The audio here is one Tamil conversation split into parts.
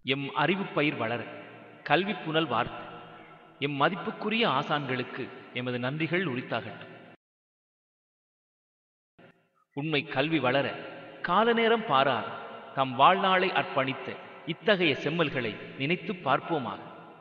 எம் அறிவுப் பயிர் வளர கல்விப் புனல் வார்த்த எம் மதிப்புக்குரிய ஆசான்களுக்கு எமது நன்றிகள் உரித்தாகட்டும் உண்மை கல்வி வளர கால நேரம் பாரார் தம் வாழ்நாளை அர்ப்பணித்த இத்தகைய செம்மல்களை நினைத்துப் பார்ப்போமாக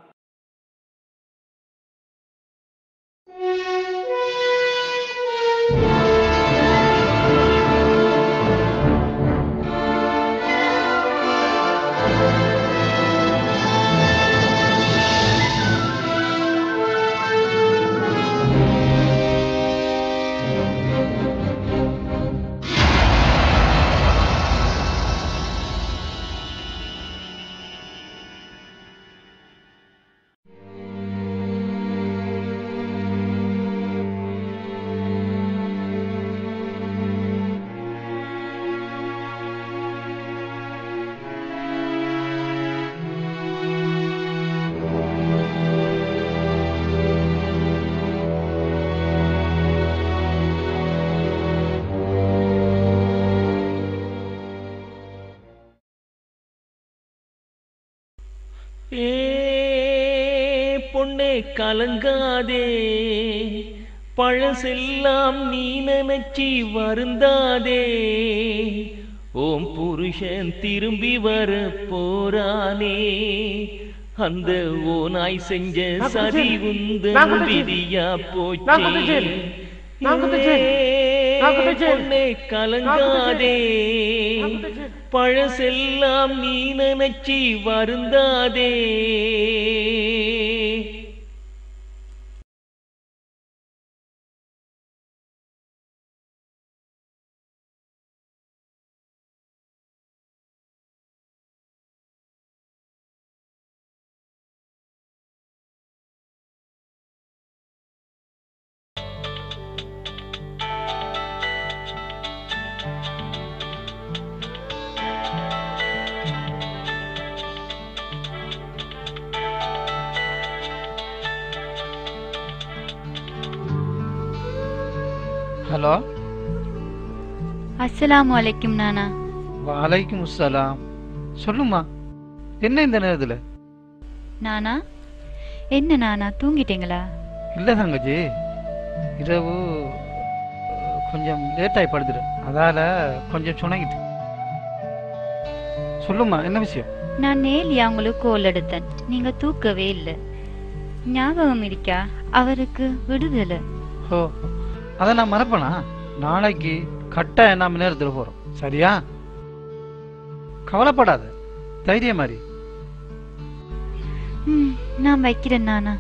ஏ பொண்ணே கலங்காதே பழசெல்லாம் நீ நினைச்சி வருந்தாதே ஓம் புருஷன் திரும்பி வர போறானே அந்த ஓனாய் செஞ்ச நான் சதி குதிச்சேன். உந்த நான் குதிச்சேன். விதியா நான் போச்சே குதிச்சேன். நான் குதிச்சேன். நான் ஏ, குதிச்சேன். பொண்ணே கலங்காதே நான் குதிச்சேன். பழசெல்லாம் நீ நினைச்சி வருந்தாதே ஹலோ அஸ்ஸலாமு அலைக்கும் நானா வலைக்கும் அஸ்ஸலாம் சொல்லுமா என்ன இந்த நேரத்தில் நானா என்ன நானா தூங்கிட்டீங்களா இல்லை தங்கச்சி இரவு அஹ், கொஞ்சம் லேட்டாகி படுத்துட்டு அதால கொஞ்சம் சுணங்கிட்டு சொல்லுமா என்ன விஷயம் நான் நேலியா உங்களுக்கு கோல் எடுத்தேன் நீங்க தூக்கவே இல்லை ஞாபகம் இருக்கா அவருக்கு விடுதலை ஓ அதை நான் மறப்பேனா நாளைக்கு கட்டாயம் நாம நேரத்தில் போகிறோம் சரியா கவலைப்படாத தைரியம் மாதிரி ம், நான் வைக்கிறேன் நானா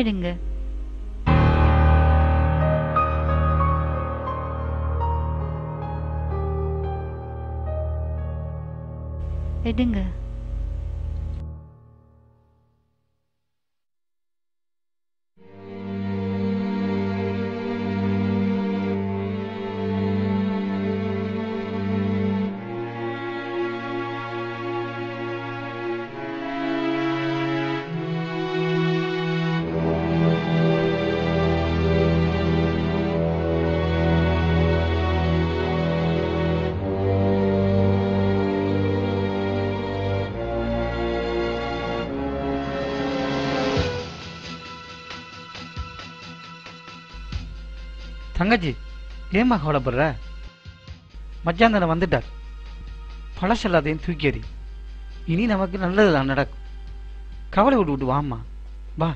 எடுங்க எடுங்க தங்கச்சி ஏம்மா கவலைப்படுற மச்சான் தானே வந்துட்டார் பழசு எல்லாத்தையும் தூக்கி எறி இனி நமக்கு நல்லதுதான் நடக்கும் கவலை விட்டு விட்டு வாம்மா வா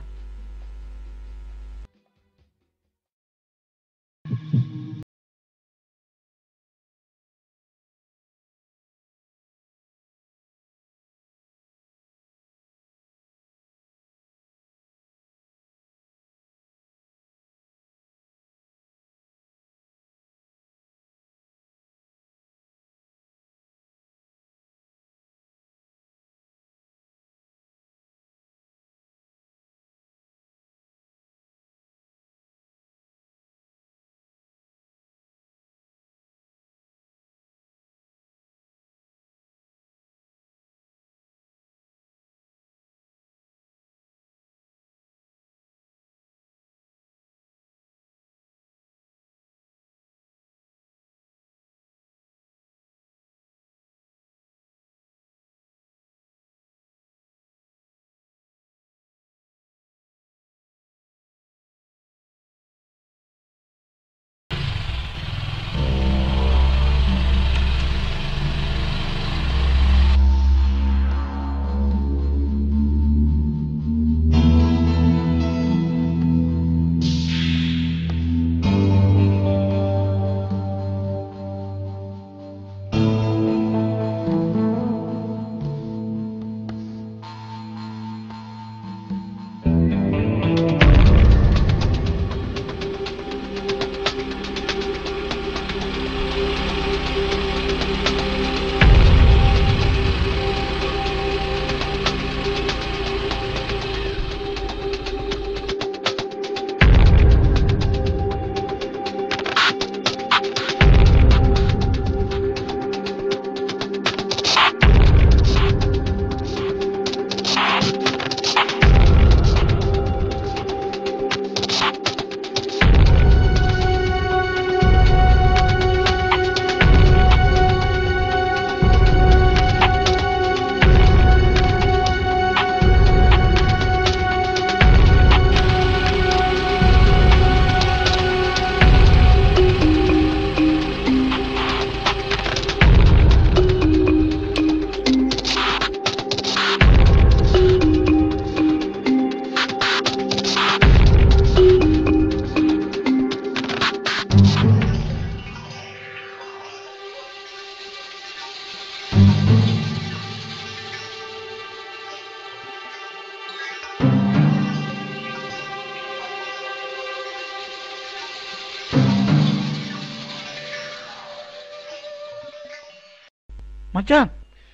மச்சான்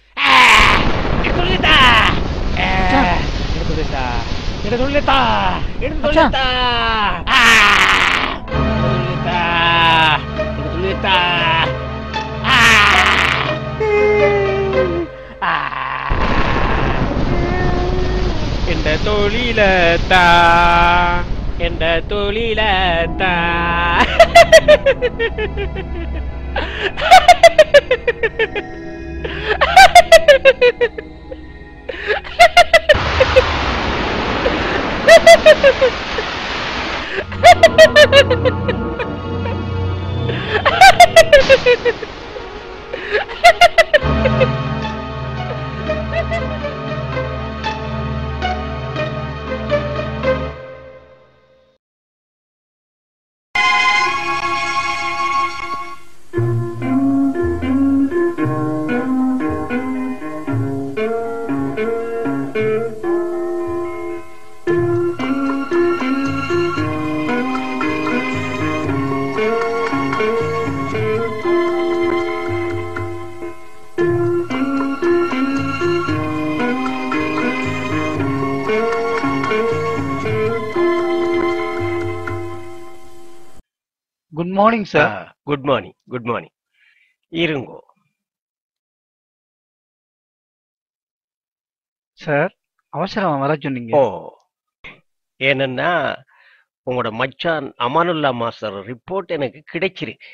எடுத்துள்ளதா எடுத்துள்ளதா எடுத்துள்ளதா எடுத்துள்ளதா எடுத்துள்ளதா எடுத்துள்ளதா என்ற தொழிலத்தா என்ற தொழிலத்தா good morning sir good morning good morning இருங்கோ சார் அவசரமா வர சொன்னீங்க ஓ ஏனன்னா உங்களோட மச்சான் அமானுல்லா மாஸ்டர் ரிப்போர்ட் எனக்கு கிடைச்சிருக்கு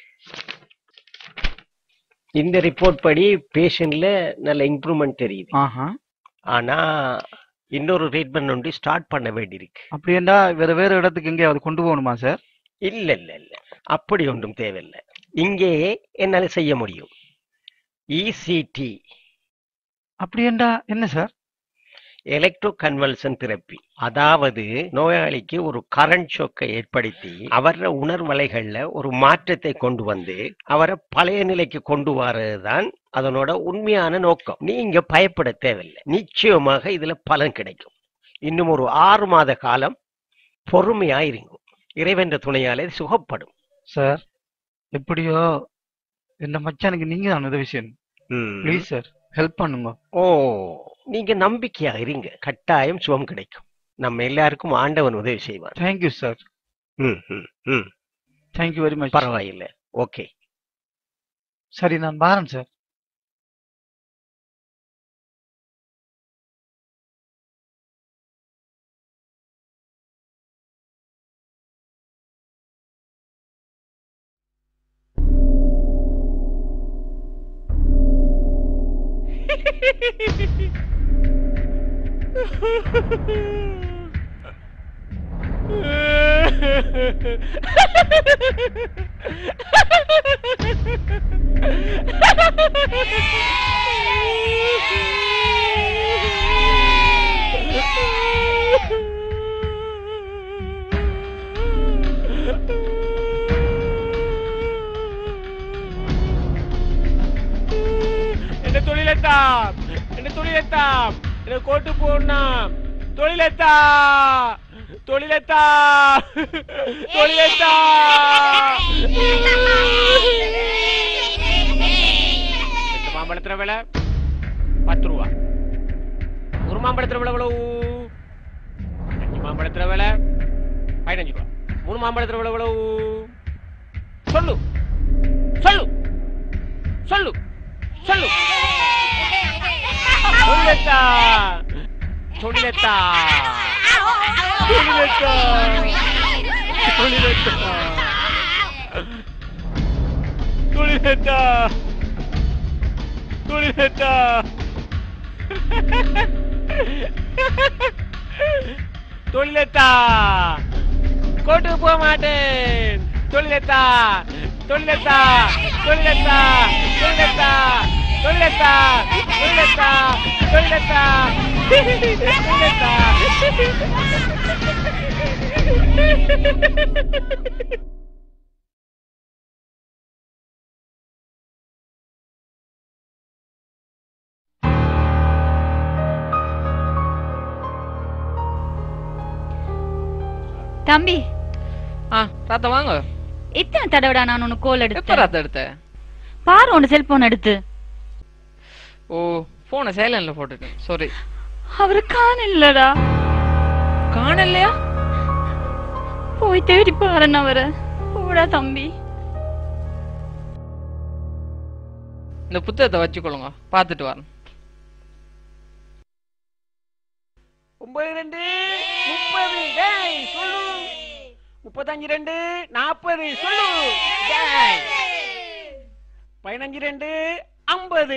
இந்த ரிப்போர்ட் படி பேஷண்ட்ல நல்ல இம்ப்ரூவ்மெண்ட் தெரியுது ஆஹா ஆனா இன்னொரு ட்ரீட்மெண்ட் ஒன்று ஸ்டார்ட் பண்ண வேண்டியிருக்கு அப்படின்னா வேற வேற இடத்துக்கு எங்கேயாவது கொண்டு போகணுமா சார் இல்ல இல்ல இல்ல அப்படி ஒன்றும் தேவையில்லை இங்கேயே என்னால செய்ய முடியும் இசிடி அப்படியேண்டா என்ன சார் எலக்ட்ரோ கன்வல்சன் தெரப்பி அதாவது நோயாளிக்கு ஒரு கரண்ட் ஷோக்கை ஏற்படுத்தி அவர உணர்வலைகள்ல ஒரு மாற்றத்தை கொண்டு வந்து அவரை பழைய நிலைக்கு கொண்டு வரதுதான் அதனோட உண்மையான நோக்கம் நீங்க பயப்பட தேவையில்லை நிச்சயமாக இதுல பலன் கிடைக்கும் இன்னும் ஒரு ஆறு மாத காலம் பொறுமையா இருங்க இறைவன்ற துணையாலே இது சுகப்படும் சார் எப்படியோ இந்த மச்சானுக்கு நீங்க தான் உதவி செய்யணும் ம். ப்ளீஸ் சார் ஹெல்ப் பண்ணுங்க ஓ நீங்க நம்பிக்கையா இருங்க கட்டாயம் சுகம் கிடைக்கும் நம்ம எல்லாருக்கும் ஆண்டவன் உதவி செய்வான் தேங்க்யூ சார் ம், ம், ம். தேங்க்யூ வெரி மச் பரவாயில்லை ஓகே சரி நான் பாரேன் சார் എന്റെ തൊഴിലെത്താം എന്റെ തൊഴിലെത്താം എന്റെ കോട്ട് പോകണം തൊഴിലെത്താ തൊഴിലെത്താ തൊഴിലെത്താ ரெண்டு மாம்பழத்துல விலை பத்து ரூபா ஒரு மாம்பழத்துல விலை எவ்வளவு அஞ்சு மாம்பழத்துல விலை பதினஞ்சு ரூபா மூணு மாம்பழத்துல விலை எவ்வளவு சொல்லு சொல்லு சொல்லு சொல்லு சொல்லுத்தா சொல்லுத்தா சொல்லுத்தா சொல்லுத்தா சொல்லுத்தா தொழிலத்தா கோட்டுக்கு போக மாட்டேன் தொழிலத்தா தொழிலத்தா தொழிலத்தா தொழிலத்தா தொழிலத்தா தொழிலத்தா தொழிலத்தா தொழிலத்தா தம்பி ஆ ராத்தா வாங்க எத்தனை தடவைடா நான் உனக்கு கோல் எப்ப எடுத்தேன் ராத்தா எடுத்த பாரு உன் செல்போன் எடுத்து ஓ போனை சைலண்ட்ல போட்டுட்டேன் சாரி அவரு காணலடா காணலையா போய் தேடி பாருன்னு அவரை போடா தம்பி இந்த புத்தகத்தை வச்சுக்கொள்ளுங்க பார்த்துட்டு வரேன் ஒன்பது ரெண்டு முப்பது டேய் சொல்லு முப்பத்தஞ்சு ரெண்டு நாற்பது சொல்லு டேய் பதினஞ்சு ரெண்டு ஐம்பது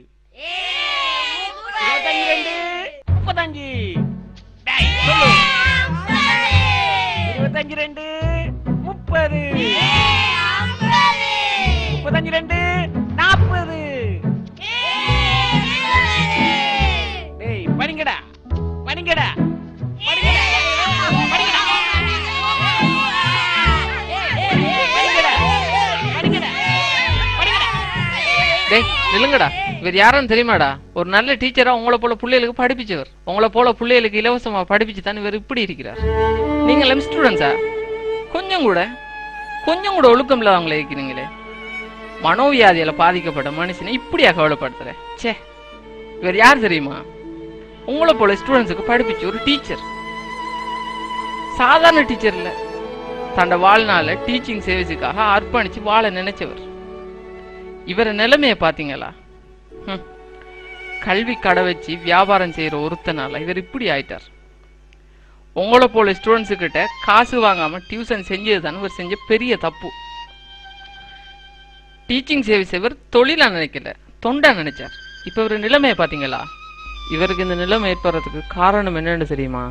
இருபத்தஞ்சு ரெண்டு முப்பத்தஞ்சு டேய் சொல்லு இருபத்தஞ்சு ரெண்டு முப்பது முப்பத்தஞ்சு ரெண்டு நாற்பது டேய் படிங்கடா படிங்கடா படிங்கடா படிங்கடா படிங்கடா படிங்கடா படிங்கடா டேய் நில்லுங்கடா இவர் யாருன்னு தெரியுமாடா ஒரு நல்ல டீச்சரா உங்களை போல பிள்ளைகளுக்கு படிப்பிச்சவர் உங்களை போல பிள்ளைகளுக்கு இலவசமா படிப்பிச்சு தான் இவர் இப்படி இருக்கிறார் நீங்க லெம் ஸ்டூடெண்ட்ஸா கொஞ்சம் கூட கொஞ்சம் கூட ஒழுக்கம் இல்லாதவங்களே இருக்கிறீங்களே மனோவியாதியால பாதிக்கப்பட்ட மனுஷனை இப்படியா கவலைப்படுத்துற ச்சே இவர் யார் தெரியுமா உங்களை போல ஸ்டூடெண்ட்ஸுக்கு படிப்பிச்சு ஒரு டீச்சர் சாதாரண டீச்சர் இல்ல தன்னோட வாழ்நாள டீச்சிங் சர்வீஸுக்காக அர்ப்பணிச்சு வாழ நினைச்சவர் இவர நிலைமைய பாத்தீங்களா ஹம். கல்வி கடை வச்சு வியாபாரம் செய்யற ஒருத்தனால இவர் இப்படி ஆயிட்டார் உங்களை போல ஸ்டூடெண்ட்ஸு கிட்ட காசு வாங்காம டியூஷன் செஞ்சது தான் இவர் செஞ்ச பெரிய தப்பு டீச்சிங் சர்வீஸ் இவர் தொழிலா நினைக்கல தொண்டா நினைச்சார் இப்ப இவர் நிலைமையை பாத்தீங்களா இவருக்கு இந்த நிலைமை ஏற்படுறதுக்கு காரணம் என்னன்னு தெரியுமா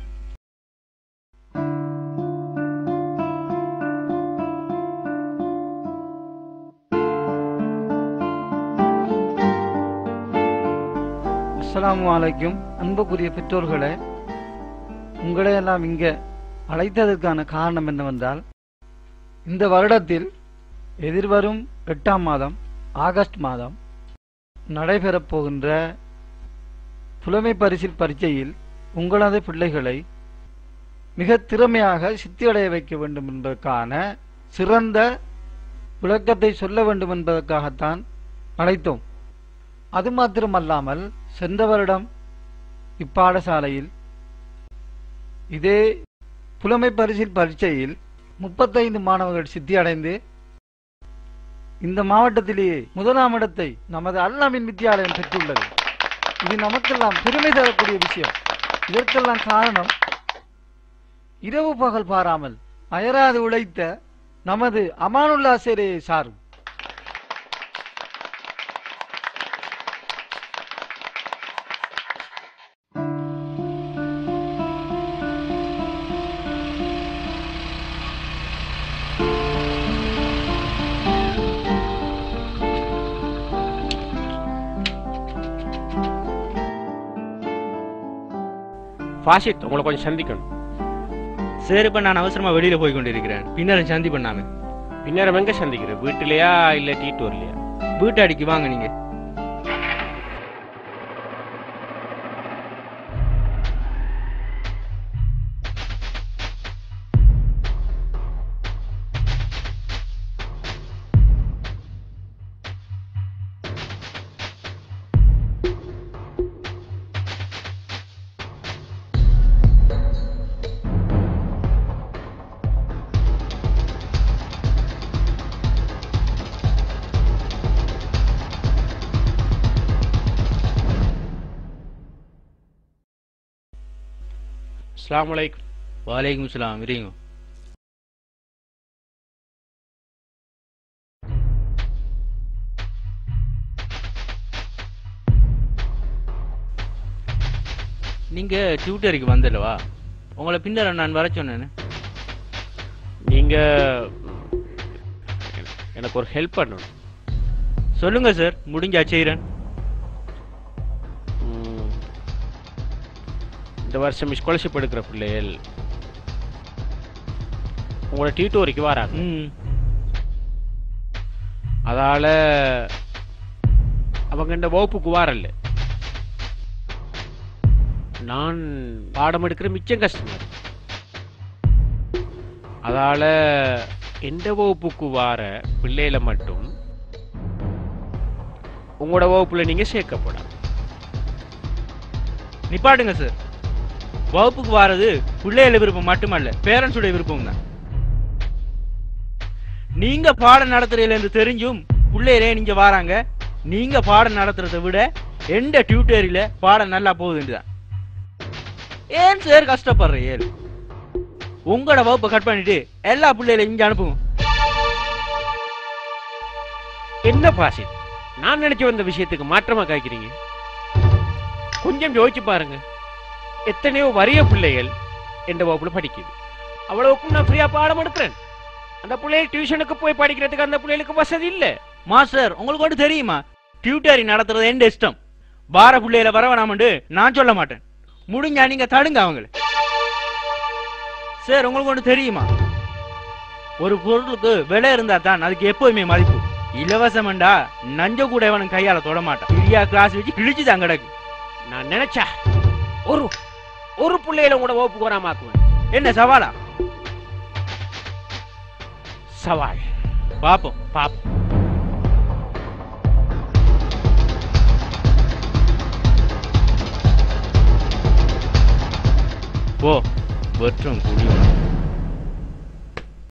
அஸ்ஸலாமு அலைக்கும் அன்புக்குரிய பெற்றோர்களே உங்களை எல்லாம் இங்க அழைத்ததற்கான காரணம் என்னவென்றால் இந்த வருடத்தில் எதிர்வரும் எட்டாம் மாதம் ஆகஸ்ட் மாதம் நடைபெறப் போகின்ற புலமை பரிசில் பரீட்சையில் உங்களது பிள்ளைகளை மிக திறமையாக சித்தியடைய வைக்க வேண்டும் என்பதற்கான சிறந்த விளக்கத்தை சொல்ல வேண்டும் என்பதற்காகத்தான் அழைத்தோம் அது மாத்திரமல்லாமல் சென்ற வருடம் இப்பாடசாலையில் இதே புலமை பரிசில் பரீட்சையில் முப்பத்தைந்து மாணவர்கள் சித்தி அடைந்து இந்த மாவட்டத்திலேயே முதலாம் இடத்தை நமது அல்லாமின் வித்தியாலயம் பெற்றுள்ளது இது நமக்கெல்லாம் பெருமை தரக்கூடிய விஷயம் இதற்கெல்லாம் காரணம் இரவு பகல் பாராமல் அயராது உழைத்த நமது அமானுல்லா சேரையை சாரும் ஃபாஷித் உங்களை கொஞ்சம் சந்திக்கணும் சரி இப்ப நான் அவசரமா வெளியில போய் கொண்டிருக்கிறேன் பின்னர் சந்தி பண்ணாம பின்னரம் எங்க சந்திக்கிறேன் வீட்டிலையா இல்ல டீ டூர்லையா வீட்டாடிக்கு வாங்க நீங்க அஸ்ஸலாமு அலைக்கும் வாலேக்கும் சலாம் இருங்க நீங்க டியூட்டருக்கு வந்தல்லவா உங்களை பின்னர நான் வர சொன்னேன்னு நீங்க எனக்கு ஒரு ஹெல்ப் பண்ணணும் சொல்லுங்க சார் முடிஞ்சா செய்றேன் ம், இந்த வருஷம் ஸ்காலர்ஷிப் எடுக்கிற பிள்ளைகள் உங்களோட டீ டூருக்கு வராங்க ம் அதால அவங்க இந்த வகுப்புக்கு வரல நான் பாடம் எடுக்கிற மிச்சம் கஷ்டமா இருக்கு. அதால எந்த வகுப்புக்கு வார பிள்ளைகளை மட்டும் உங்களோட வகுப்புல நீங்க சேர்க்கப்படாது நிப்பாட்டுங்க சார் வகுப்புக்கு வாரது பிள்ளைகள விருப்பம் மட்டுமல்ல பேரண்ட்ஸுடைய விருப்பம் தான் நீங்க பாடம் நடத்துறீங்க என்று தெரிஞ்சும் பிள்ளைகளே நீங்க வாராங்க நீங்க பாடம் நடத்துறதை விட எந்த டியூட்டரியில பாடம் நல்லா போகுதுன்னு ஏன் சார் கஷ்டப்படுற ஏன் உங்களோட வகுப்பை கட் பண்ணிட்டு எல்லா பிள்ளைகளையும் இங்க அனுப்புங்க என்ன பாசி நான் நினைச்சு வந்த விஷயத்துக்கு மாற்றமா காய்க்கிறீங்க கொஞ்சம் யோசிச்சு பாருங்க எத்தனையோ வறிய பிள்ளைகள் எந்த வகுப்புல படிக்குது அவ்வளவுக்கும் நான் ஃப்ரீயா பாடம் எடுக்கிறேன் அந்த பிள்ளைகள் டியூஷனுக்கு போய் படிக்கிறதுக்கு அந்த பிள்ளைகளுக்கு வசதி இல்ல மாஸ்டர் உங்களுக்கு ஒன்று தெரியுமா டியூட்டரி நடத்துறது எந்த இஷ்டம் பார பிள்ளையில வர வேணாமண்டு நான் சொல்ல மாட்டேன் முடிஞ்சா நீங்க தடுங்க அவங்கள சார் உங்களுக்கு ஒன்று தெரியுமா ஒரு பொருளுக்கு விலை இருந்தா தான் அதுக்கு எப்பவுமே மதிப்பு இலவசமண்டா நஞ்ச கூட இவனும் கையால தொட மாட்டான் ஃப்ரீயா கிளாஸ் வச்சு கிழிச்சு தான் கிடக்கு நான் நினைச்சா ஒரு ஒரு பிள்ளையில உங்களோட வகுப்புக்கு வராமாக்குவேன் என்ன சவாலா சவால் பாப்போம் பாப் போ வெற்றம் குடி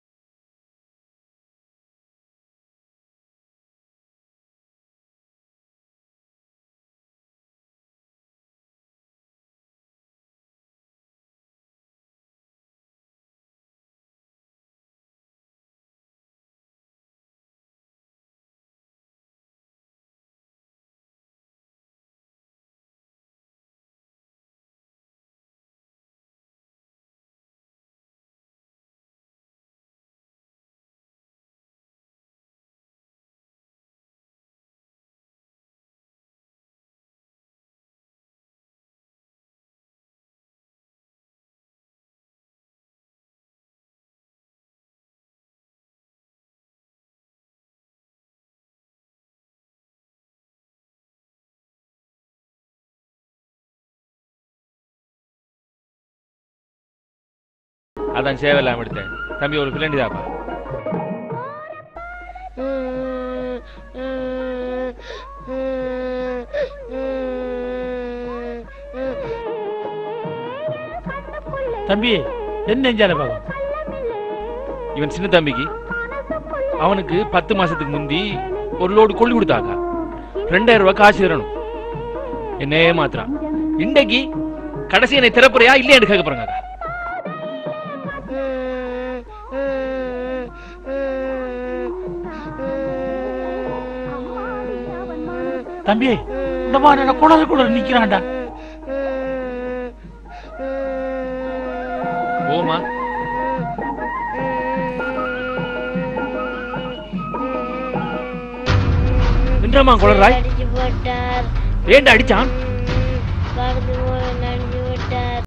அதான் சேவை இல்லாம எடுத்தேன் தம்பி ஒரு பிள்ளை தாப்பா தம்பி என்ன நெஞ்சால பாக்கம் இவன் சின்ன தம்பிக்கு அவனுக்கு பத்து மாசத்துக்கு முந்தி ஒரு லோடு கொள்ளி கொடுத்தாக்கா ரெண்டாயிரம் ரூபாய் காசு தரணும் என்னையே மாத்திரான் இன்றைக்கு கடைசி என்னை திறப்புறையா இல்லையான்னு கேட்க போறாங்க அக்கா. தம்பி இந்த மாதிரி குடல் கூட நிக்கிறான்டா ஓமா நின்றமா குளறாய் அடிச்சு போட்டார் ஏன்டா அடிச்சான் படுத்து போய் நடிச்சு விட்டார்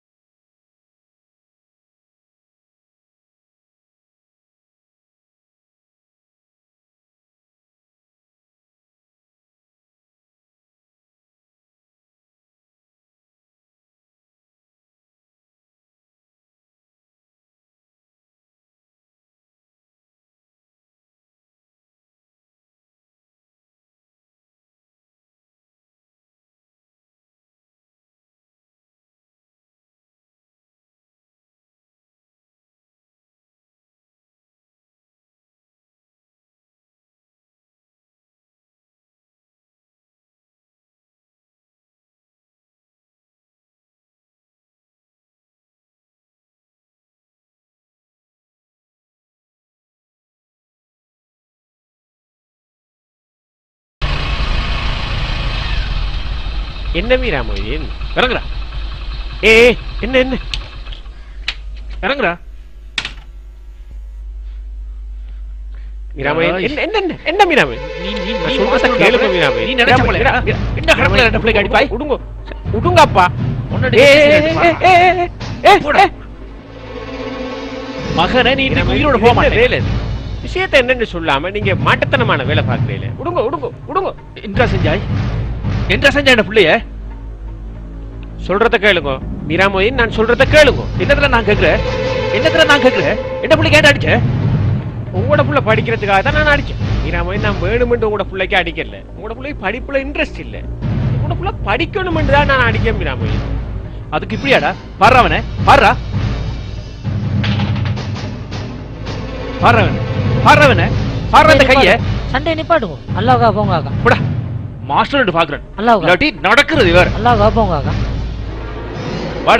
என்ன மீரா மொய்தீன் இறங்குறா ஏ ஏ, என்ன என்ன இறங்குறா மீராம என்ன என்ன என்ன என்ன மீராம நீ நீ நான் நீ சொல்றத மாசம் கேளுங்க கேளு மீராம நீ நினைச்ச போல என்ன கடப்புல ரெண்டு பிள்ளைக்கு அடிப்பாய் உடுங்க உடுங்கப்பா உன்னோட ஏ decision ஏ, எடுப்பா. ஏ, ஏ, ஏ, ஏ, போடா. ஏ. மகனை நீ இன்னைக்கு உயிரோட இது போக என்ன மாட்டேன் வேலை இது? விஷயத்தை என்னன்னு சொல்லாம நீங்க மாட்டத்தனமான வேலை பாக்குறீங்களே உடுங்க உடுங்க உடுங்க என்றா செஞ்சாய் என்றா செஞ்சாய் இந்த பிள்ளைய சொல்றத கேளுங்க மீராமோயின் நான் சொல்றத கேளுங்க என்னத்துல நான் கேக்குறேன் என்னத்துல நான் கேக்குறேன் என்ன பிள்ளை கேட்ட அடிச்ச உங்களோட புள்ள படிக்கிறதுக்காக தான் நான் அடிச்சேன் மீராமோயின் நான் வேணுமென்று உங்களோட பிள்ளைக்கு அடிக்கல உங்களோட பிள்ளைக்கு படிப்புல இன்ட்ரெஸ்ட் இல்ல உங்களோட புள்ள படிக்கணுமென்று தான் நான் அடிக்கேன் மீராமோயின் அதுக்கு இப்படியாடா பாடுறா அவனை பாடுறா பாடுறவன பாடுறவன பாடுற அந்த கைய சண்டை நிப்பாட்டுவோம் அல்லாவுக்கா போங்க அக்கா போடா மாஸ்டர் பாக்குறேன் அல்லாவுக்கா இல்லாட்டி நடக்கிறது வேற அல்லாவுக்கா போங்க அக்கா வாடா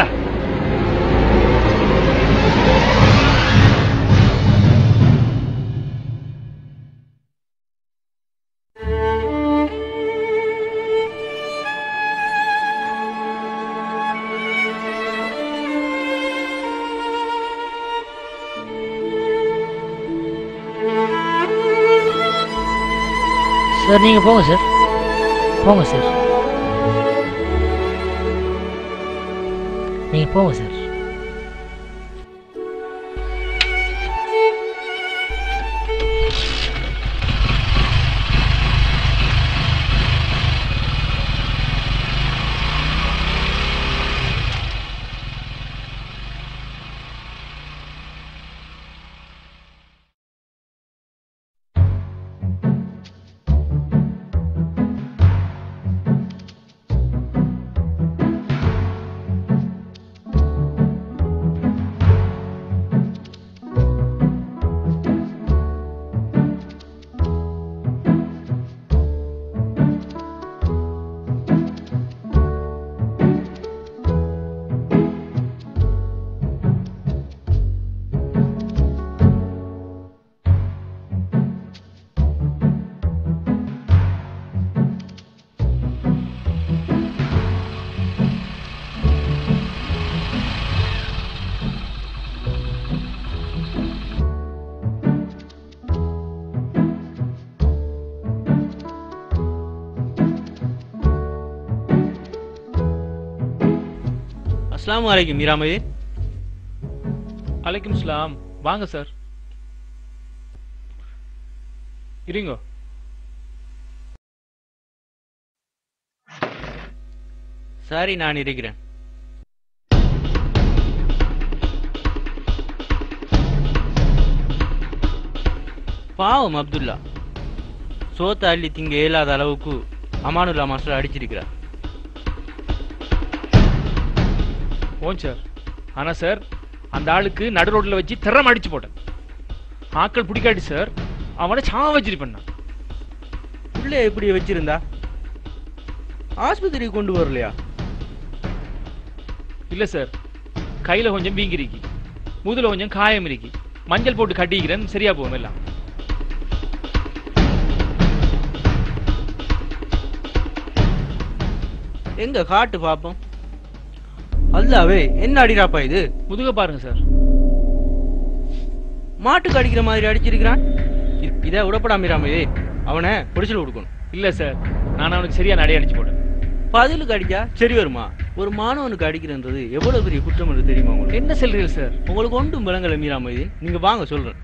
சார் நீங்க போங்க சார் போங்க சார் நீங்க போங்க சார் அஸ்ஸலாமு அலைக்கும் மீராமதி அலைக்கும் சலாம் வாங்க சார் இருங்க சரி நான் இருக்கிறேன் பாவம் அப்துல்லா சோத்த அள்ளி திங்க இயலாத அளவுக்கு அமானுல்லா மாஸ்டர் அடிச்சிருக்கிறார் ஓன் சார் ஆனா சார் அந்த ஆளுக்கு நடு ரோட்ல வச்சு திறம் அடிச்சு போட்டேன் ஆட்கள் பிடிக்காட்டி சார் அவனை சாவ வச்சிரு பண்ணான் பிள்ளைய எப்படி வச்சிருந்தா ஆஸ்பத்திரிக்கு கொண்டு வரலையா இல்ல சார் கையில கொஞ்சம் வீங்கிருக்கு முதுல கொஞ்சம் காயம் இருக்கு மஞ்சள் போட்டு கட்டிக்கிறேன் சரியா போகும் எல்லாம் எங்க காட்டு பாப்போம் அல்லாவே என்ன அடிராப்பா இது முதுக பாருங்க சார் மாட்டுக்கு அடிக்கிற மாதிரி அடிச்சிருக்கிறான் இ- இதை விடப்படாமிராமே அவனை பொடிச்சல் கொடுக்கணும் இல்ல சார் நான் அவனுக்கு சரியா நடை அடிச்சு போட்டேன் பதிலுக்கு அடிச்சா சரி வருமா ஒரு மாணவனுக்கு அடிக்கிறன்றது எவ்வளவு பெரிய குற்றம் என்று தெரியுமா உங்களுக்கு என்ன சொல்றீங்க சார் உங்களுக்கு ஒன்றும் விலங்கல மீராம இது நீங்க வாங்க சொல்றேன்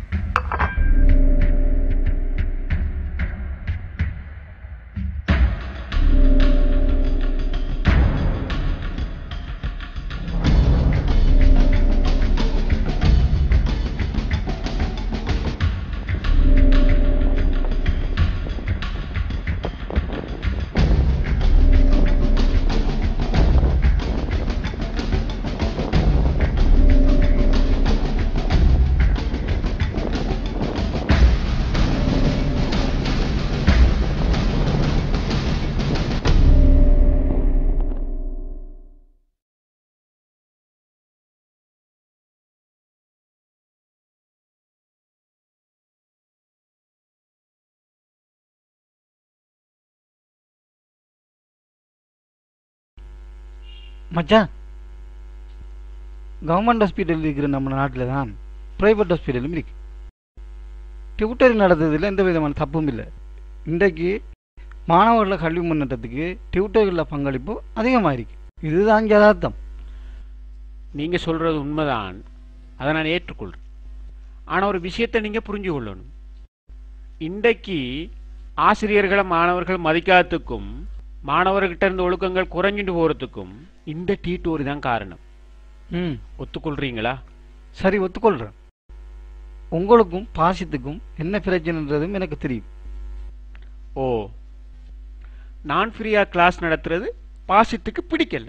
மச்சான் கவர்மெண்ட் ஹாஸ்பிட்டல் இருக்கிற நம்ம நாட்டில் தான் ப்ரைவேட் ஹாஸ்பிட்டலும் இருக்கு டியூட்டரி நடந்ததில் எந்த விதமான தப்பும் இல்லை இன்றைக்கு மாணவர்கள கல்வி முன்னேற்றத்துக்கு டியூட்டர்களில் பங்களிப்பு அதிகமாக இருக்கு இதுதான் யதார்த்தம் நீங்க சொல்றது உண்மைதான் அதை நான் ஏற்றுக்கொள்றேன் ஆனா ஒரு விஷயத்தை நீங்க புரிஞ்சு கொள்ளணும் இன்றைக்கு ஆசிரியர்களை மாணவர்கள் மதிக்காததுக்கும் மாணவர்கிட்ட இருந்த ஒழுக்கங்கள் குறைஞ்சிட்டு போறதுக்கும் இந்த டீட்டோரி தான் காரணம் ம் ஒத்துக்கொள்றீங்களா சரி ஒத்துக்கொள்கிறேன் உங்களுக்கும் பாசித்துக்கும் என்ன பிரச்சனைன்றதும் எனக்கு தெரியும் ஓ நான் ஃப்ரீயா கிளாஸ் நடத்துறது பாசித்துக்கு பிடிக்கல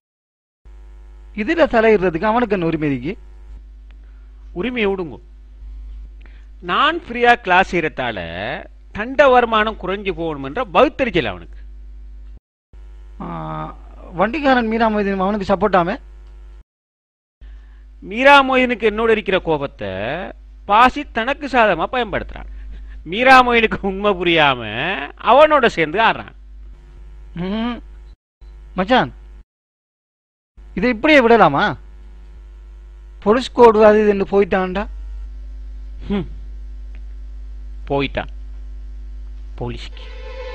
இதில் தலையிடுறதுக்கு அவனுக்கு என்ன உரிமை இருக்கு உரிமையை விடுங்க நான் ஃப்ரீயா கிளாஸ் செய்யறதால தண்ட வருமானம் குறைஞ்சு போகணும்ன்ற பௌத்தரிச்சல் அவனுக்கு ஆ, வண்டிக்காரன் மீராமதின் அவனுக்கு சப்போர்ட்டாமே மீரா மொயினுக்கு என்னோட இருக்கிற கோபத்தை பாசி தனக்கு சாதகமா பயன்படுத்துறான் மீரா மொயினுக்கு உண்மை புரியாம அவனோட சேர்ந்து ஆடுறான் ம். மச்சான் இதை இப்படியே விடலாமா போலீஸ் கோடு அது இதுன்னு போயிட்டான்டா ஹம். போயிட்டான் போலீஸ்க்கு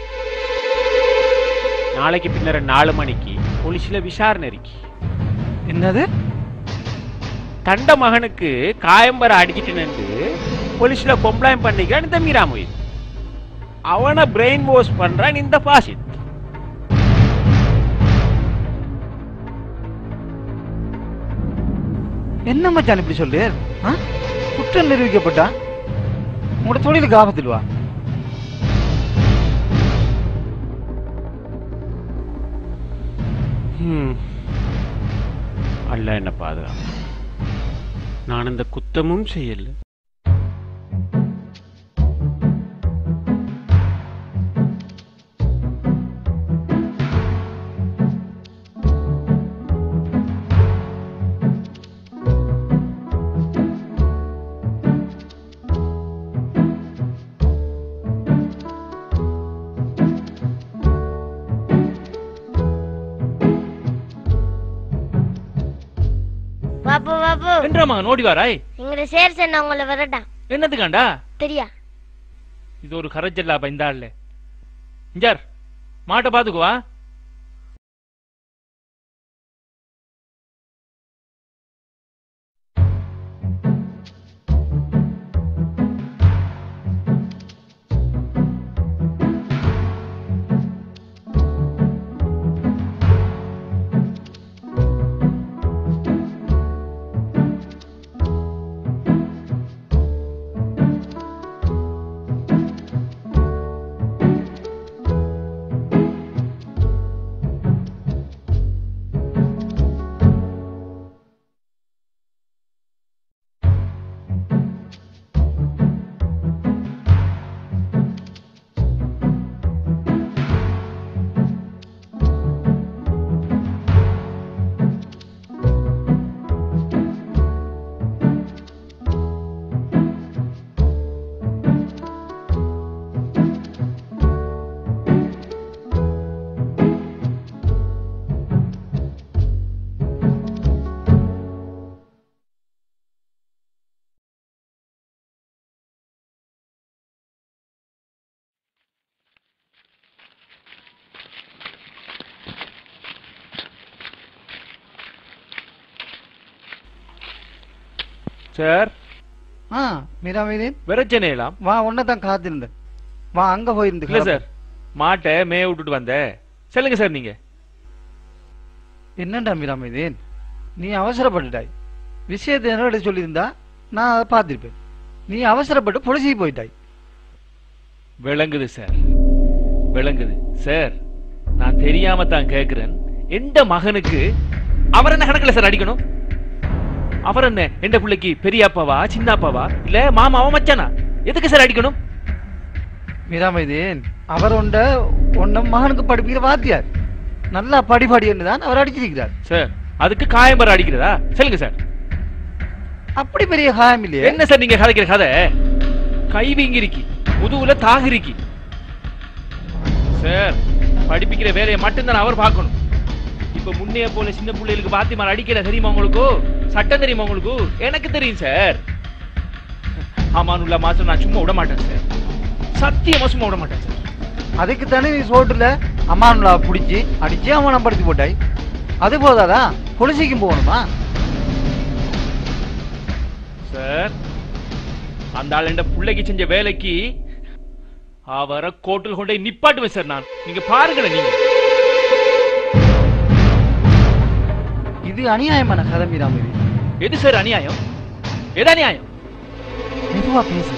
நாளைக்கு பின்னர நாலு மணிக்கு போலீஸ்ல விசாரணை இருக்கு என்னது தண்ட மகனுக்கு காயம்பர அடிச்சிட்டு நின்று போலீஸ்ல கம்ப்ளைண்ட் பண்ணிக்கிறான் இந்த மீரா மொயின் அவனை பிரெயின் வாஷ் பண்றான் இந்த பாசித் என்ன மச்சான் இப்படி சொல்லு ஆ? குற்றம் நிரூபிக்கப்பட்டா உங்களோட தொழிலுக்கு ஆபத்தில் வா ஹம். அல்ல என்ன பாதுகாப்பு நான் இந்த குத்தமும் செய்யல பாப்பு பாப்பு என்றாமா நோடி வாராய் எங்கட சேர் சென்ன உங்களை வரட்டான் என்னத்துக்காண்டா தெரியா இது ஒரு கரஜல்லா பைந்தாள்ல இஞ்சார் மாட்டை பாத்துக்குவா சார் ஆ மீராமேதேன் பிரச்சனையெல்லாம் வா உன்னை தான் காத்திருந்தேன் வா அங்க போயிருந்து இல்ல சார் மாட்டை மேய விட்டுட்டு வந்தேன் சொல்லுங்க சார் நீங்க என்னடா மீராமேதேன் நீ அவசரப்பட்டுட்டாய் விஷயத்தை என்னோட சொல்லியிருந்தா நான் அதை பார்த்திருப்பேன் நீ அவசரப்பட்டு புலசி போயிட்டாய் விளங்குது சார் விளங்குது சார் நான் தெரியாம தான் கேக்குறேன் எந்த மகனுக்கு அவர் என்ன கணக்குல சார் அடிக்கணும் அவர் என்ன எந்த பிள்ளைக்கு பெரியப்பாவா சின்னப்பாவா இல்ல மாமாவா மச்சானா எதுக்கு சார் அடிக்கணும் மீராமேதேன் அவர் உண்ட உன்ன மகனுக்கு படிப்பிக்கிற வாத்தியார் நல்லா படிப்படின்னு தான் அவர் அடிச்சிருக்கிறார் சார் அதுக்கு காயம்பரம் அடிக்கிறதா சொல்லுங்க சார் அப்படி பெரிய காயம் இல்லையே என்ன சார் நீங்க கதைக்கிற கதை கை வீங்கிருக்கி முதுகுல தாகிருக்கி சார் படிப்பிக்கிற வேலையை மட்டும்தான் அவர் பார்க்கணும் இப்ப முன்னைய போல சின்ன பிள்ளைகளுக்கு பாத்திமார் அடிக்கல தெரியுமா உங்களுக்கு சட்டம் தெரியுமா உங்களுக்கு எனக்கு தெரியும் சார் ஆமானுள்ள மாசம் நான் சும்மா விட மாட்டேன் சார் சத்தியமா சும்மா விட மாட்டேன் சார் அதுக்கு தானே நீ சோட்டுல அம்மானுலா பிடிச்சி அடிச்சு அவமானம் படுத்தி போட்டாய் அது போதாதா புலிசிக்கும் போகணுமா சார் அந்த ஆள் என்ற பிள்ளைக்கு செஞ்ச வேலைக்கு அவரை கோட்டில் கொண்டே நிப்பாட்டுவேன் சார் நான் நீங்க பாருங்களேன் நீங்க இது அநியாயமான கதை மீராமதி எது சார் அநியாயம் எது அநியாயம் மெதுவா பேசு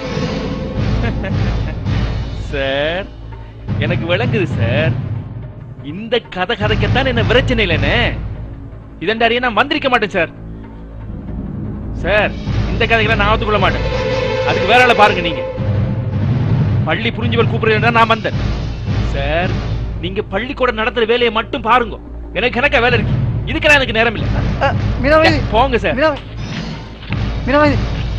சார் எனக்கு விளங்குது சார் இந்த கதை கதைக்கத்தான் என்ன பிரச்சனை இல்லைன்னு இதண்டாரியே நான் வந்திருக்க மாட்டேன் சார் சார் இந்த கதைகளை நான் ஒத்துக்கொள்ள மாட்டேன் அதுக்கு வேற ஆளை பாருங்க நீங்க பள்ளி புரிஞ்சுவல் கூப்பிடுறேன் நான் வந்தேன் சார் நீங்க பள்ளிக்கூடம் நடத்துற வேலையை மட்டும் பாருங்க எனக்கு கணக்கா வேலை இருக்கு இதுக்கெல்லாம் எனக்கு நேரம் இல்லை மீராமதி போங்க சார் மீராமதி மீராமதி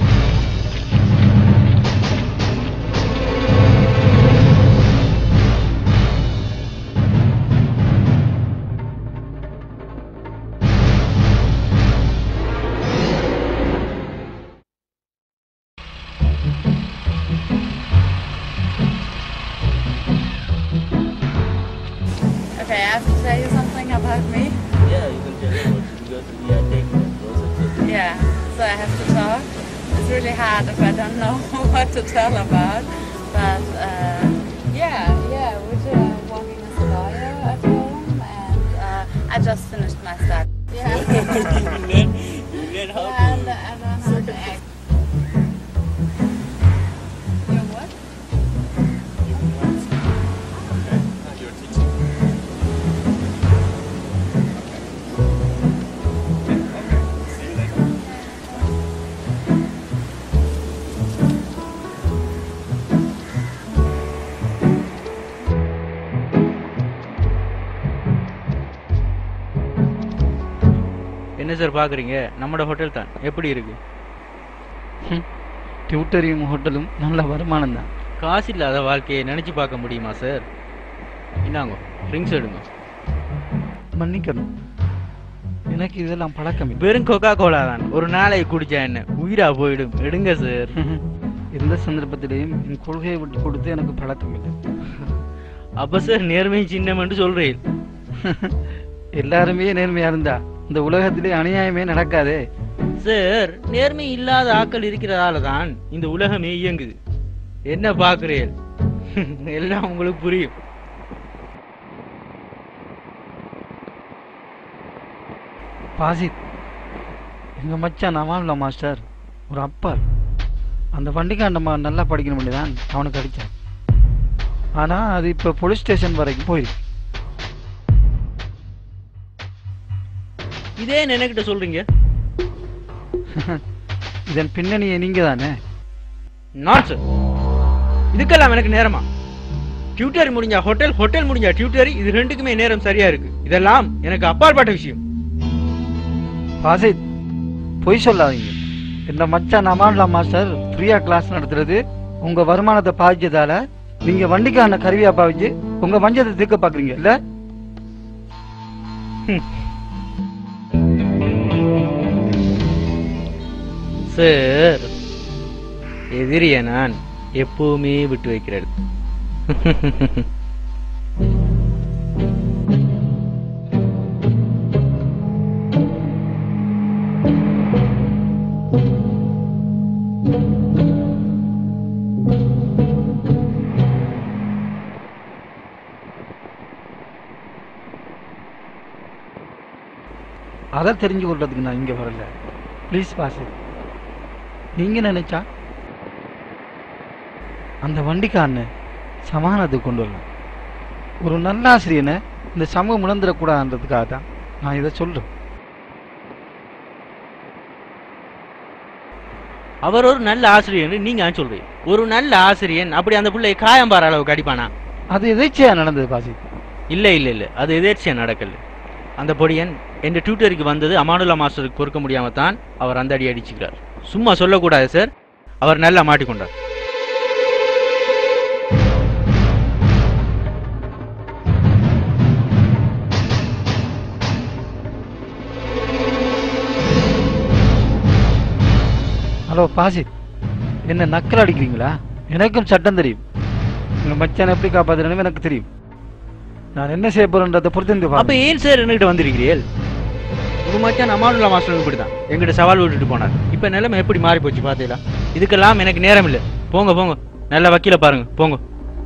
Okay, I have to tell you something about me. Yeah, you can tell me what because we are taking the process. Yeah, so I have to talk. It's really hard if I don't know what to tell about. But uh, yeah, yeah, we're uh, working as a lawyer at home, and uh, I just finished my study. Yeah. you learn, you learn how yeah, to. I learn how to act. You what? You're teaching. See you later. என்ன சார் பாக்குறீங்க நம்மட ஹோட்டல் தான் எப்படி இருக்கு டியூட்டரியும் ஹோட்டலும் நல்ல வருமானம் தான் காசு இல்லாத வாழ்க்கையை நினைச்சு பார்க்க முடியுமா சார் இந்தாங்க ட்ரிங்க்ஸ் எடுங்க மன்னிக்கணும் எனக்கு இதெல்லாம் பழக்கம் இல்லை வெறும் கொக்கா கோலா தான் ஒரு நாளைக்கு குடிச்சா என்ன உயிரா போயிடும் எடுங்க சார் எந்த சந்தர்ப்பத்திலையும் என் கொள்கையை விட்டு கொடுத்து எனக்கு பழக்கம் இல்லை அப்ப சார் நேர்மை சின்னம்னு சொல்றேன் எல்லாருமே நேர்மையா இருந்தா இந்த உலகத்திலே அநியாயமே நடக்காதே சார் நேர்மை இல்லாத ஆட்கள் இருக்கிறதால தான் இந்த உலகமே இயங்குது என்ன பாக்குறீர்கள் எல்லாம் உங்களுக்கு புரியும் பாசித் எங்க மச்சான் நவான்ல மாஸ்டர் ஒரு அப்பா அந்த வண்டிக்காண்டம்மா நல்லா படிக்கணும் வேண்டியதான் அவனுக்கு அடிச்சான் ஆனா அது இப்ப போலீஸ் ஸ்டேஷன் வரைக்கும் போயிருக்கு இதே நினைக்கிட்ட சொல்றீங்க இதன் பின்னணியை நீங்க தானே நாட் சார் இதுக்கெல்லாம் எனக்கு நேரமா டியூட்டர் முடிஞ்சா ஹோட்டல் ஹோட்டல் முடிஞ்சா டியூட்டர் இது ரெண்டுக்குமே நேரம் சரியா இருக்கு இதெல்லாம் எனக்கு அப்பாற்பட்ட விஷயம் பாசித் பொய் சொல்லாதீங்க இந்த மச்சான் நமான்லா மாஸ்டர் ஃப்ரீயா கிளாஸ் நடத்துறது உங்க வருமானத்தை பாதிச்சதால நீங்க வண்டிக்கான கருவியா பாவிச்சு உங்க மஞ்சத்தை தீர்க்க பாக்குறீங்க இல்ல சார் எதிரிய நான் எப்பவுமே விட்டு வைக்கிறது அதை தெரிஞ்சு கொள்றதுக்கு நான் இங்கே வரல ப்ளீஸ் பாசு நீங்கள் நினைச்சா அந்த வண்டிக்காரனை சமாதானத்துக்கு கொண்டு வரலாம் ஒரு நல்ல ஆசிரியனை இந்த சமூகம் உணர்ந்துடக்கூடாதுன்றதுக்காக தான் நான் இதை சொல்கிறேன் அவர் ஒரு நல்ல ஆசிரியர் நீங்க ஏன் சொல்றீங்க ஒரு நல்ல ஆசிரியன் அப்படி அந்த பிள்ளையை காயம் பாற அளவுக்கு அடிப்பானா அது எதேச்சையாக நடந்தது பாசி இல்ல இல்ல இல்ல அது எதேர்ச்சியா நடக்கல அந்த பொடியன் எந்த டியூட்டருக்கு வந்தது அமானுல்லா மாஸ்டருக்கு பொறுக்க முடியாம தான் அவர் அந்த அடி அடிச்சுக்கிறார் சும்மா சொல்லக்கூடாது சார் அவர் நல்லா மாட்டிக்கொண்டார் ஹலோ பாசி என்ன நக்கல் அடிக்கிறீங்களா எனக்கும் சட்டம் தெரியும் உங்கள் மச்சான் எப்படி காப்பாற்றணும் எனக்கு தெரியும் நான் என்ன செய்ய போறேன்றதை பொறுத்து இந்த அப்ப ஏன் சார் என்கிட்ட வந்திருக்கிறீர்கள் உங்க மச்சான் அமானுல்லா மாஸ்டர் இப்படி தான் எங்கிட்ட சவால் விட்டுட்டு போனார் இப்ப நிலைமை எப்படி மாறி போச்சு பாத்தீங்களா இதுக்கெல்லாம் எனக்கு நேரம் இல்ல போங்க போங்க நல்ல வக்கீல பாருங்க போங்க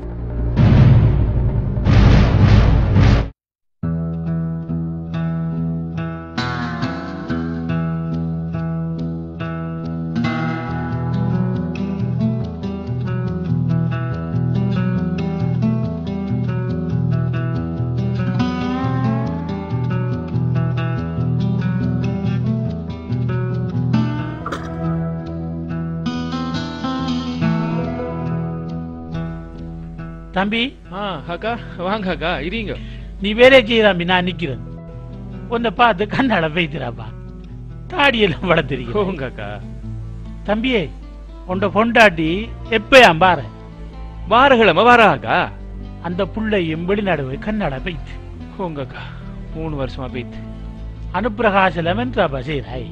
தம்பி ஆ அக்கா வாங்க அக்கா இருங்க நீ வேலை செய்யறாம்பி நான் நிக்கிறேன் உன்னை பார்த்து கண்ணால வைத்திராப்பா தாடியெல்லாம் வளர்த்திருக்க போங்க அக்கா தம்பியே உண்ட பொண்டாட்டி எப்பயாம் பாரு வாரகிழமை வாரா அக்கா அந்த புள்ளையும் வெளிநாடு போய் கண்ணாட போயிட்டு போங்க அக்கா மூணு வருஷமா போயிட்டு அனுப்பிரகாசலம் என்றாப்பா செய்றாய்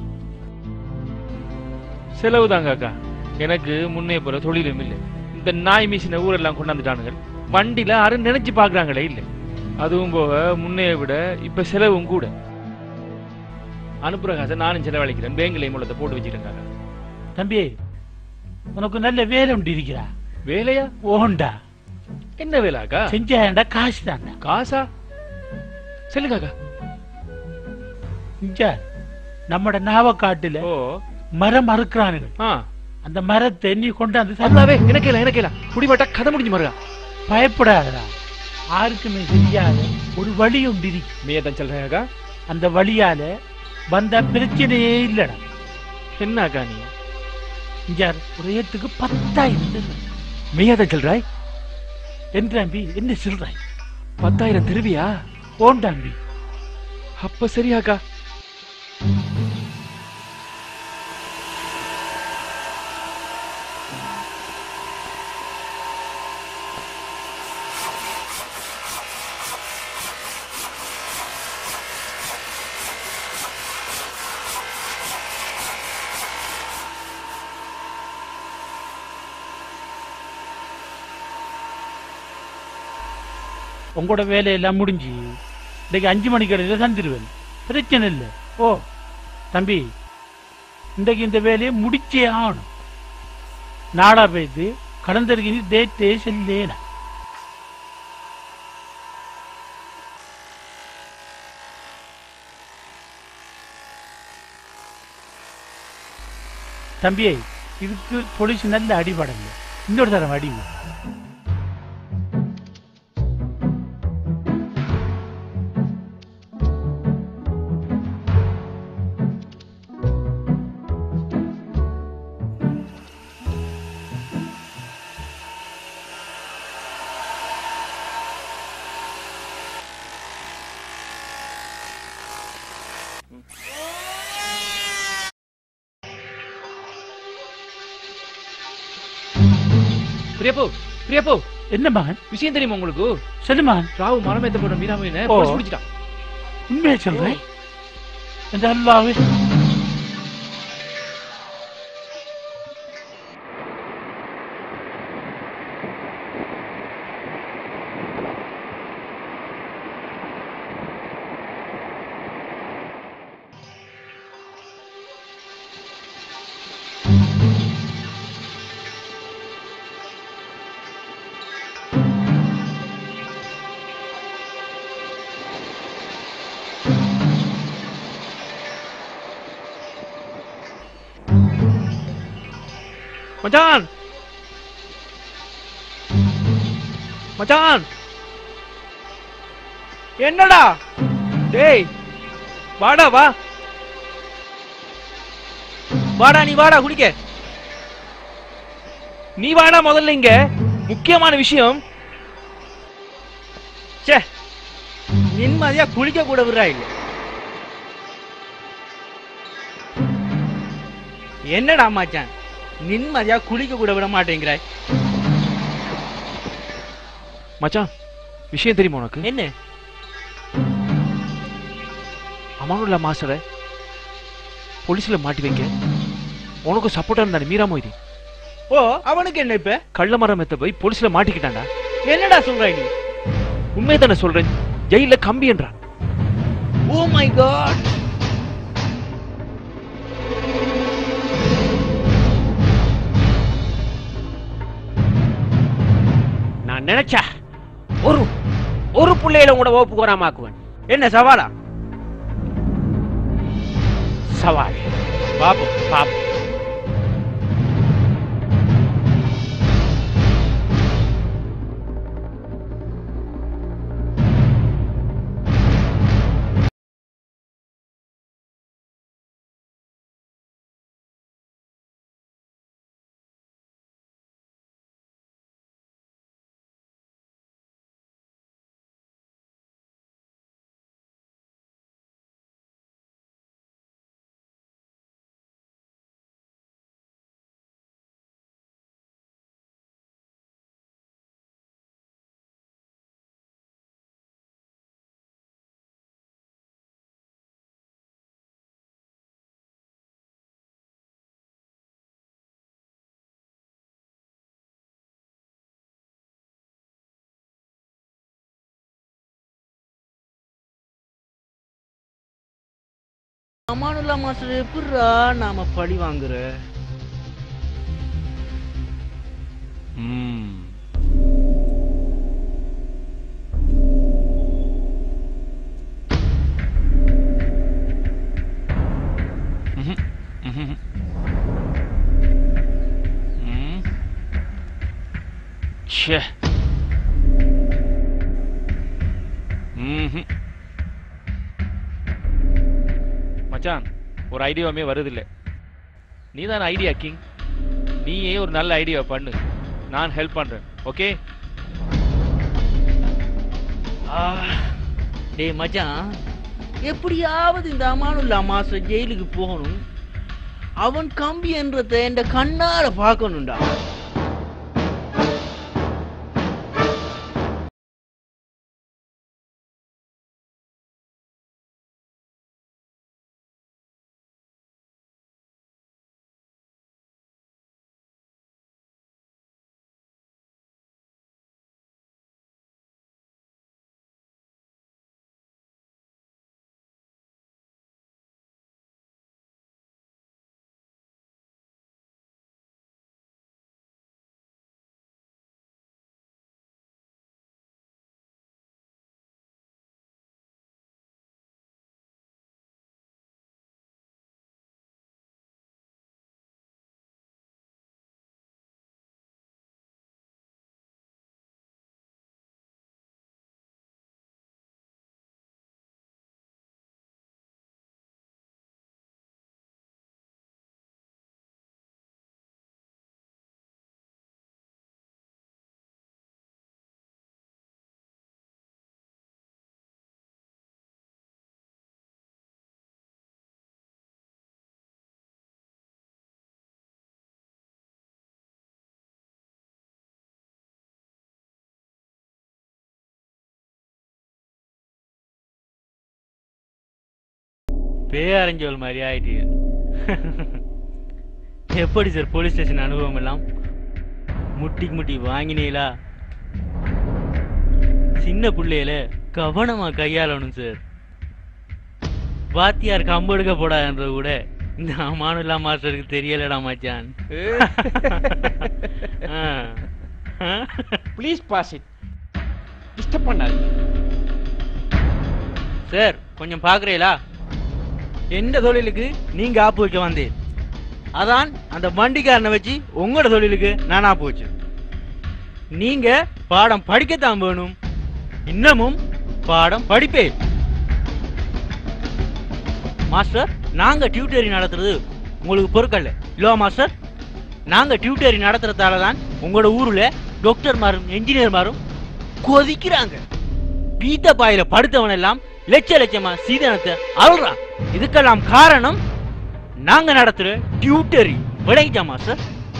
செலவு தாங்க அக்கா எனக்கு முன்னே போற தொழிலும் இல்லை இந்த நாய் மிஷினை ஊரெல்லாம் கொண்டாந்துட்டானுங்க வண்டியில யாரும் நினைச்சு பாக்குறாங்களே இல்ல அதுவும் போக முன்னைய விட இப்ப செலவும் கூட அனுப்புற காசை நானும் செலவழிக்கிறேன் பேங்கிலே மூலத்தை போட்டு வச்சிருக்காங்க தம்பி உனக்கு நல்ல வேலை உண்டு இருக்கிறா வேலையா ஓண்டா என்ன வேலை அக்கா செஞ்சாண்டா காசு தாண்டா காசா சொல்லுங்க அக்கா இங்க நம்மட நாவக்காட்டுல மரம் அறுக்கிறானுங்க ஆ அந்த மரத்தை நீ கொண்டாந்து அல்லாவே எனக்கு இல்ல எனக்கு இல்ல குடிபட்டா கதை முடிஞ்சு மருகா பயப்படாதடா யாருக்குமே தெரியாத ஒரு வழி உண்டு இருக்கு மேதான் சொல்றேன் அந்த வழியால வந்த பிரச்சனையே இல்லடா என்ன அக்கா நீ இங்க ஒரு ஏத்துக்கு பத்தாயிரம் மெய்யாதான் சொல்றாய் என்றாம்பி என்ன சொல்றாய் பத்தாயிரம் திருவியா ஓண்டாம்பி அப்ப சரியாக்கா உங்களோட வேலையெல்லாம் முடிஞ்சு இன்னைக்கு அஞ்சு மணிக்கு இடையில தந்துடுவேன் பிரச்சனை இல்லை ஓ தம்பி இன்றைக்கு இந்த வேலையை முடிச்சே ஆகணும் நாடா போயிட்டு கடந்தருக்கு நீ டேட்டே செல்லேனா தம்பியே இதுக்கு போலீஸ் நல்ல அடிபடங்க இன்னொரு தரம் அடிங்க பிரியப்போ பிரியப்போ என்ன மகன் விஷயம் தெரியுமா உங்களுக்கு சொல்லு மகன் ராவு மரமேத்த போன மீனாமீன ஓ. போலீஸ் பிடிச்சிட்டான் உண்மையை சொல்றேன் இந்த அல்லாவே மச்சான் மச்சான் என்னடா டேய் வாடா வா வாடா நீ வாடா குடிக்க நீ வாடா முதல்ல இங்க முக்கியமான விஷயம் ச்சே நிம்மதியா குளிக்க கூட விடுறா இல்ல என்னடா மச்சான் நிம்மதியா குளிக்க கூட விட மாட்டேங்கிறாய் மச்சான் விஷயம் தெரியுமா உனக்கு என்ன அமானுல்லா மாஸ்டரை போலீஸ்ல மாட்டி வைக்க உனக்கு சப்போர்ட்டா இருந்தானே மீரா மொய்தி ஓ அவனுக்கு என்ன இப்ப கள்ள மரம் எத்த போய் போலீஸ்ல மாட்டிக்கிட்டான்டா என்னடா சொல்ற நீ உண்மையை தானே சொல்றேன் ஜெயில கம்பி என்றான் ஓ மை காட் நான் நினைச்சா ஒரு ஒரு பிள்ளையில உங்களோட வகுப்புக்கு வராமாக்குவேன் என்ன சவாலா சவால் பாப்போம் பாப்போம் அமானுல்லா மாஸ்டர் எப்படிரா நாம பழி வாங்குற ச்சே ம்ஹும். மச்சான் ஒரு ஐடியாவுமே வருதில்லை நீ தான் ஐடியா கிங் நீயே ஒரு நல்ல ஐடியா பண்ணு நான் ஹெல்ப் பண்றேன் ஓகே டேய் மச்சான் எப்படியாவது இந்த அமானுல்லா மாஸ்டர் ஜெயிலுக்கு போகணும் அவன் கம்பி என்றத என் கண்ணால பார்க்கணும்டா பேரஞ்சோல் மாதிரி ஆயிட்டீங்க எப்படி சார் போலீஸ் ஸ்டேஷன் அனுபவம் எல்லாம் முட்டிக்கு முட்டி வாங்கினீங்களா சின்ன பிள்ளையில கவனமா கையாளணும் சார் வாத்தியார் கம்பு எடுக்க போடாதுன்றது கூட இந்த அமானுல்லா மாஸ்டருக்கு தெரியலடா மச்சான் ஆ. ஆ. ப்ளீஸ் பாஸ் இட் டிஸ்டர்ப் பண்ணாது சார் கொஞ்சம் பாக்குறீங்களா எந்த தொழிலுக்கு நீங்க ஆப்பு வைக்க வந்தேன் அதான் அந்த வண்டிக்காரனை வச்சு உங்களோட தொழிலுக்கு நானா போச்சு நீங்க பாடம் படிக்கத்தான் வேணும் இன்னமும் பாடம் படிப்பே மாஸ்டர் நாங்க டியூட்டரி நடத்துறது உங்களுக்கு பொறுக்கல்ல இல்லவா மாஸ்டர் நாங்க டியூட்டரி நடத்துறதால தான் உங்களோட ஊர்ல டாக்டர் மாரும் என்ஜினியர் மாரும் கொதிக்கிறாங்க பீத்த பாயில படுத்தவன் எல்லாம் லட்ச லட்சமா சீதனத்தை அழுறான் இதுக்கெல்லாம் காரணம் நாங்க நடத்துற டியூட்டரி விளங்கிட்டா மாஸ்டர்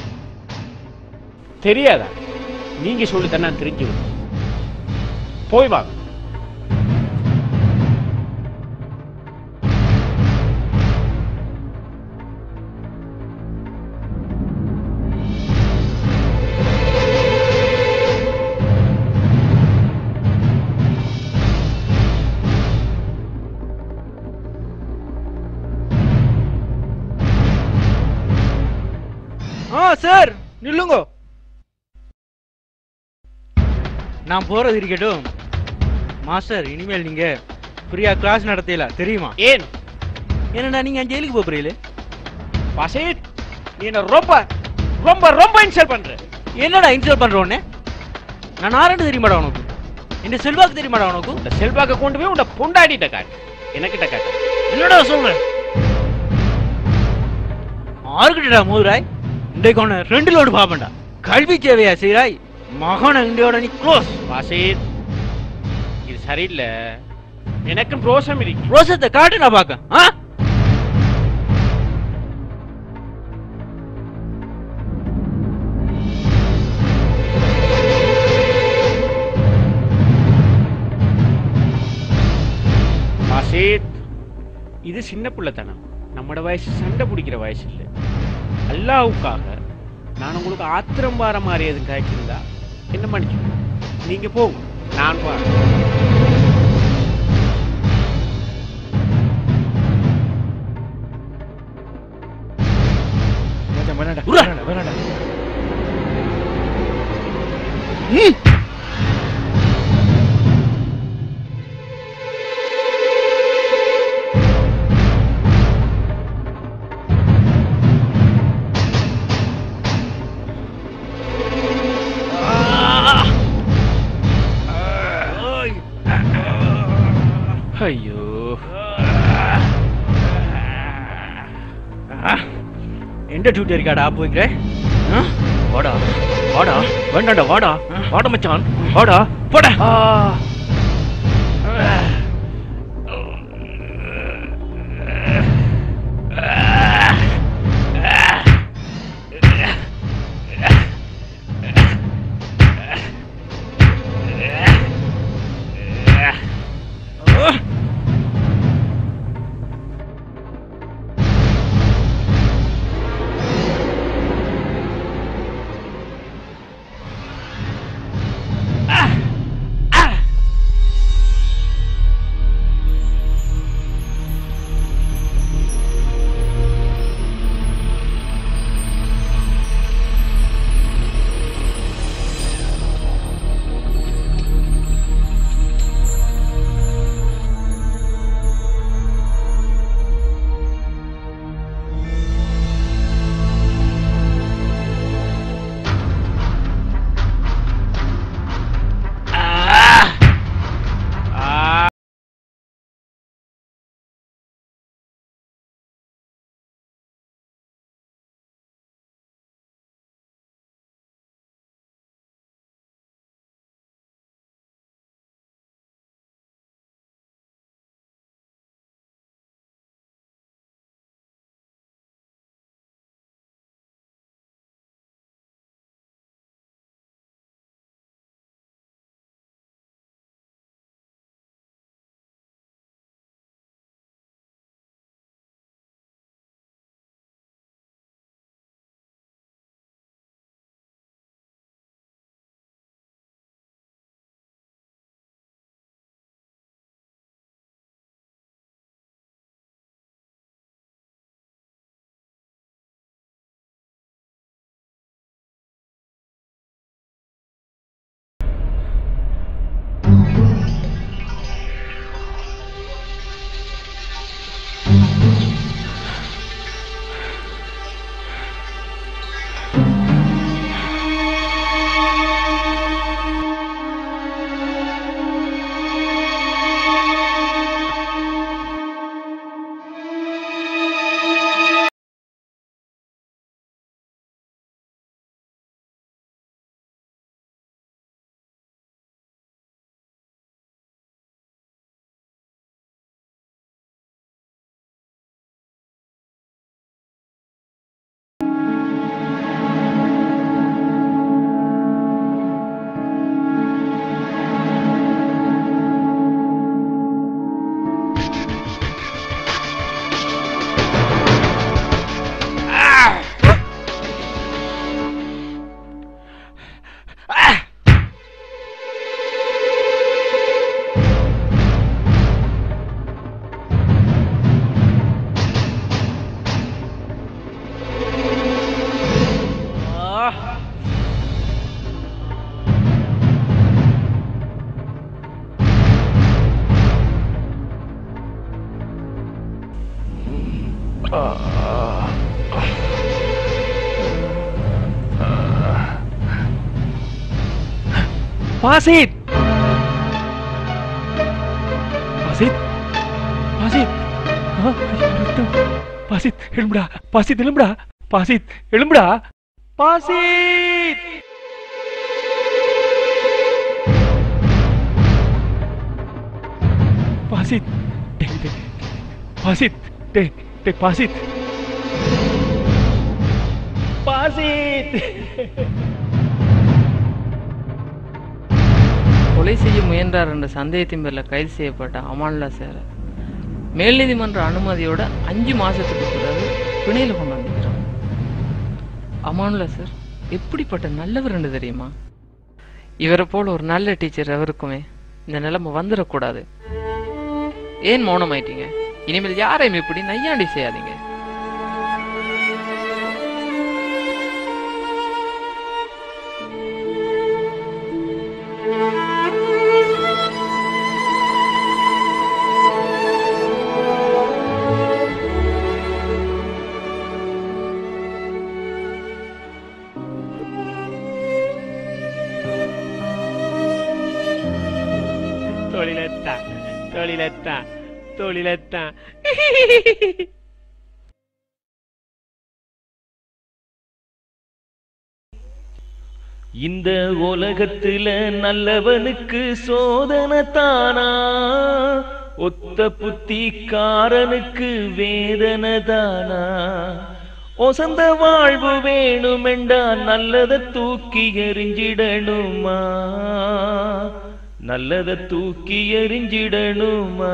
தெரியாதா நீங்க சொல்லி நான் தெரிஞ்சு போய் வாங்க ஆ சார் நில்லுங்க நான் போறது இருக்கட்டும் மாஸ்டர் இனிமேல் நீங்க ஃப்ரீயா கிளாஸ் நடத்தல தெரியுமா ஏன் என்னடா நீங்க ஜெயிலுக்கு போறீங்களே பசேட் நீ என்ன ரொம்ப ரொம்ப ரொம்ப இன்சல்ட் பண்ற என்னடா இன்சல்ட் பண்ற உடனே நான் ஆரண்டு தெரியுமாடா உனக்கு இந்த செல்வாக்கு தெரியுமாடா உனக்கு இந்த செல்வாக்க கொண்டு போய் உன்னை பொண்டாடிட்ட காட்டு எனக்கிட்ட காட்டு என்னடா சொல்றேன் ஆறுகிட்டடா மூதுராய் இன்றைக்கு உன்னை ரெண்டு லோடு பாப்பண்டா கல்வி சேவையா செய்றாய் மகன இண்டியோட நீ க்ளோஸ் பசேட் இது சரியில்லை எனக்கும் ரோசம் இருக்கு ரோசத்தை காட்டு நான் பாக்க ஆ பசேட் இது சின்ன பிள்ளைத்தனம் நம்மட வயசு சண்டை பிடிக்கிற வயசு இல்லை அல்லாவுக்காக நான் உங்களுக்கு ஆத்திரம் பார மாதிரி எதுவும் காய்ச்சிருந்தா என்ன மன்னிச்சு நீங்க போங்க நான் பாரு ஐயோ எந்த டியூட்டி இருக்காடா போய்க்கிறேன் வாடா வாடா வேண்டாண்டா வாடா வாடா மச்சான் வாடா போடா பாசித் பாசித் பாசித் ஆ, ஐயோ, ரத்தம். பாசித் எழும்புடா பாசித் எழும்புடா பாசித் எழும்புடா பாசித் பாசித் டேய், டேய், பாசித் டேய் டேய் பாசித் பாசித் கொலை செய்ய முயன்றார் என்ற சந்தேகத்தின் பேரில் கைது செய்யப்பட்ட அமான்லா சேர மேல் நீதிமன்ற அனுமதியோட அஞ்சு மாசத்துக்கு பிறகு பிணையில் கொண்டு வந்திருக்கிறான் அமானுல்லா சார் எப்படிப்பட்ட நல்லவர் என்று தெரியுமா இவரை போல ஒரு நல்ல டீச்சர் எவருக்குமே இந்த நிலைமை வந்துடக்கூடாது ஏன் மௌனமாயிட்டீங்க இனிமேல் யாரையும் இப்படி நையாண்டி செய்யாதீங்க தொழிலத்தான் தொழிலத்தான் தொழிலத்தான் இந்த உலகத்துல நல்லவனுக்கு சோதனை தானா ஒத்த புத்திக்காரனுக்கு வேதனை தானா ஒசந்த வாழ்வு வேணுமெண்டா நல்லத தூக்கி எறிஞ்சிடணுமா நல்லத தூக்கி எறிஞ்சிடணுமா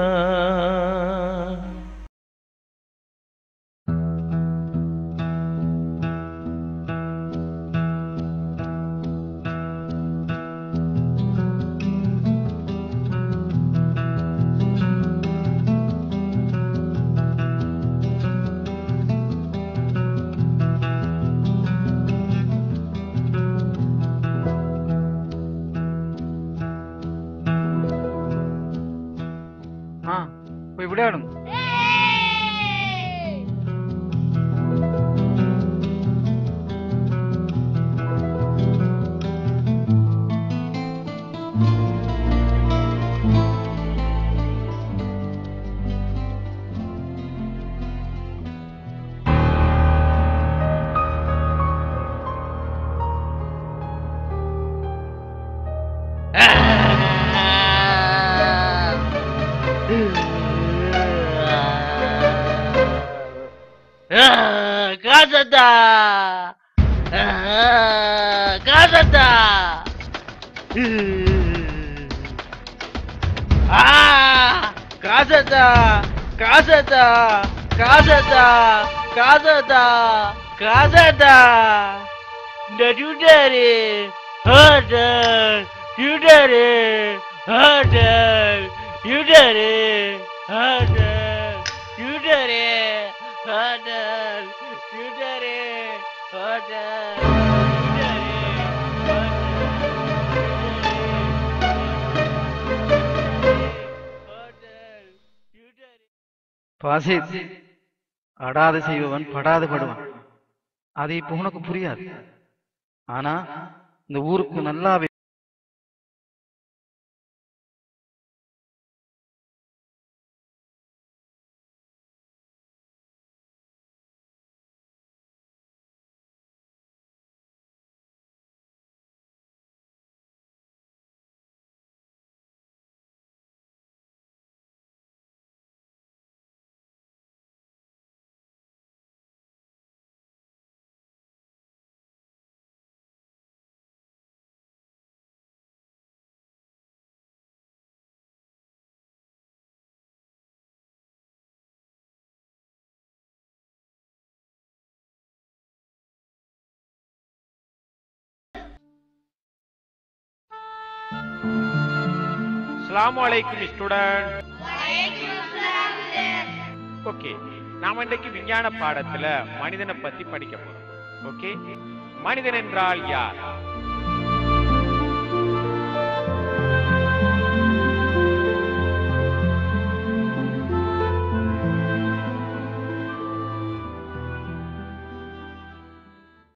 ஆ போய் விளையாடுங்க காசத்தா காசத்தா காசத்தா காசத்தா காசத்தா காசத்தா காசத்தா இந்த டியூட்டரு ஹோட்டல் டியூட்டரு ஹோட்டல் டியூட்டரு ஹோட்டல் டியூட்டரு ஹோட்டல் டியூட்டரு ஹோட்டல் பாசித் அடாது செய்பவன் படாது படுவான் அது இப்ப உனக்கு புரியாது ஆனா இந்த ஊருக்கு நல்லாவே அஸ்ஸலாமு அலைக்கும் ஸ்டூடெண்ட் ஓகே நாம இன்றைக்கு விஞ்ஞான பாடத்துல மனிதனை பத்தி படிக்க போறோம் ஓகே மனிதன் என்றால் யார்